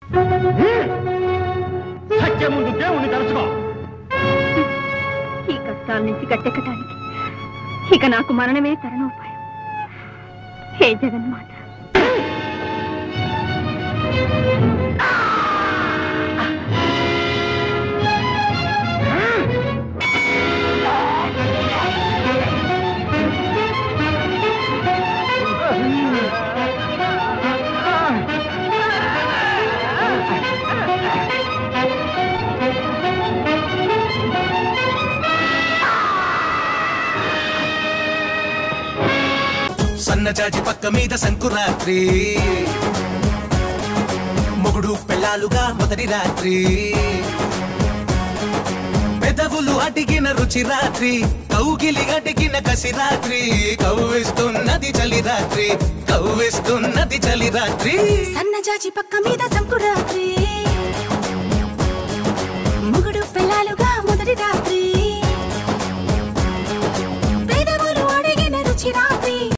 సత్యం ముందు దేవుణ్ణి తలుచుకో ఈ కష్టాల నుంచి గట్టెక్కటానికి ఇక నాకు మరణమే తరుణోపాయం హే జగన్మాత సన్నజాజి పక్క మీద సంకురాత్రి మొగుడు పెళ్ళాలుగా మొదటి రాత్రి పెదవులు అడిగిన రుచి రాత్రి కౌగిలి అడిగిన కసి రాత్రి కవ్విస్తున్నది చలి రాత్రి కవ్విస్తున్నది చలి రాత్రి సన్నజాజి పక్క మీద సంకురాత్రి ముగుడు పిల్లలుగా మొదటి రాత్రి